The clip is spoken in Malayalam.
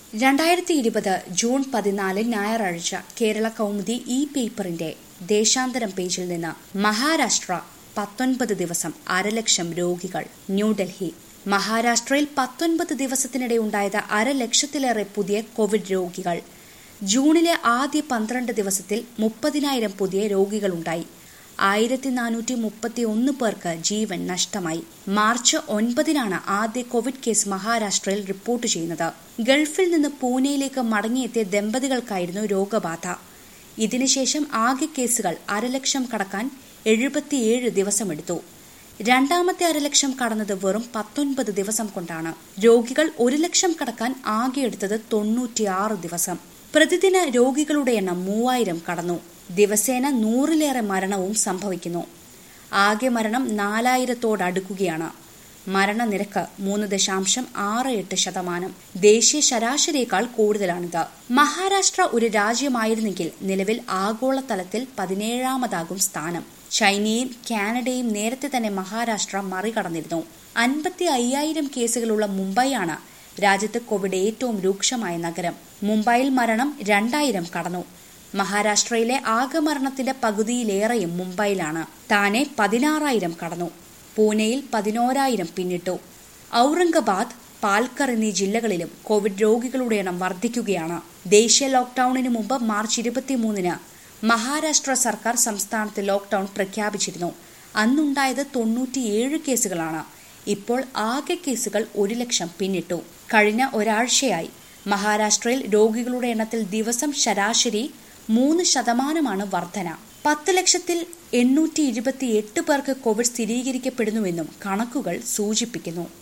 രണ്ടായിരത്തി ഇരുപത് ജൂൺ പതിനാല് ഞായറാഴ്ച കേരള കൗമുദി ഇ പേപ്പറിന്റെ ദേശാന്തരം പേജിൽ നിന്ന് മഹാരാഷ്ട്ര പത്തൊൻപത് ദിവസം അരലക്ഷം രോഗികൾ ന്യൂഡൽഹി മഹാരാഷ്ട്രയിൽ പത്തൊൻപത് ദിവസത്തിനിടെ ഉണ്ടായത് അരലക്ഷത്തിലേറെ പുതിയ കോവിഡ് രോഗികൾ ജൂണിലെ ആദ്യ പന്ത്രണ്ട് ദിവസത്തിൽ മുപ്പതിനായിരം പുതിയ രോഗികളുണ്ടായി ആയിരത്തി നാനൂറ്റി മുപ്പത്തി ഒന്ന് പേർക്ക് ജീവൻ നഷ്ടമായി മാർച്ച് ഒൻപതിനാണ് ആദ്യ കോവിഡ് കേസ് മഹാരാഷ്ട്രയിൽ റിപ്പോർട്ട് ചെയ്യുന്നത് ഗൾഫിൽ നിന്ന് പൂനെയിലേക്ക് മടങ്ങിയെത്തിയ ദമ്പതികൾക്കായിരുന്നു രോഗബാധ ഇതിനുശേഷം ആകെ കേസുകൾ അരലക്ഷം കടക്കാൻ എഴുപത്തിയേഴ് ദിവസമെടുത്തു രണ്ടാമത്തെ അരലക്ഷം കടന്നത് വെറും പത്തൊൻപത് ദിവസം കൊണ്ടാണ് രോഗികൾ ഒരു ലക്ഷം കടക്കാൻ ആകെ എടുത്തത് തൊണ്ണൂറ്റിയാറ് ദിവസം പ്രതിദിന രോഗികളുടെ എണ്ണം മൂവായിരം കടന്നു ദിവസേന നൂറിലേറെ മരണവും സംഭവിക്കുന്നു ആകെ മരണം നാലായിരത്തോടടുക്കുകയാണ് മരണനിരക്ക് മൂന്ന് ദശാംശം ആറ് എട്ട് ശതമാനം ദേശീയ ശരാശരിയേക്കാൾ കൂടുതലാണിത് മഹാരാഷ്ട്ര ഒരു രാജ്യമായിരുന്നെങ്കിൽ നിലവിൽ ആഗോളതലത്തിൽ പതിനേഴാമതാകും സ്ഥാനം ചൈനയും കാനഡയും നേരത്തെ തന്നെ മഹാരാഷ്ട്ര മറികടന്നിരുന്നു അൻപത്തി അയ്യായിരം കേസുകളുള്ള മുംബൈയാണ് രാജ്യത്ത് കോവിഡ് ഏറ്റവും രൂക്ഷമായ നഗരം മുംബൈയിൽ മരണം രണ്ടായിരം കടന്നു മഹാരാഷ്ട്രയിലെ ആകെ മരണത്തിന്റെ പകുതിയിലേറെയും മുംബൈയിലാണ് താനെ പതിനാറായിരം കടന്നു പൂനെയിൽ പതിനോരായിരം പിന്നിട്ടു ഔറംഗബാദ് പാൽക്കർ എന്നീ ജില്ലകളിലും കോവിഡ് രോഗികളുടെ എണ്ണം വർദ്ധിക്കുകയാണ് ദേശീയ ലോക്ഡൌണിന് മുമ്പ് മാർച്ച് ഇരുപത്തിമൂന്നിന് മഹാരാഷ്ട്ര സർക്കാർ സംസ്ഥാനത്ത് ലോക്ഡൌൺ പ്രഖ്യാപിച്ചിരുന്നു അന്നുണ്ടായത് തൊണ്ണൂറ്റിയേഴ് കേസുകളാണ് ഇപ്പോൾ ആകെ കേസുകൾ ഒരു ലക്ഷം പിന്നിട്ടു കഴിഞ്ഞ ഒരാഴ്ചയായി മഹാരാഷ്ട്രയിൽ രോഗികളുടെ എണ്ണത്തിൽ ദിവസം ശരാശരി മൂന്ന് ശതമാനമാണ് വർധന പത്ത് ലക്ഷത്തിൽ എണ്ണൂറ്റി ഇരുപത്തിയെട്ട് പേർക്ക് കോവിഡ് സ്ഥിരീകരിക്കപ്പെടുന്നുവെന്നും കണക്കുകൾ സൂചിപ്പിക്കുന്നു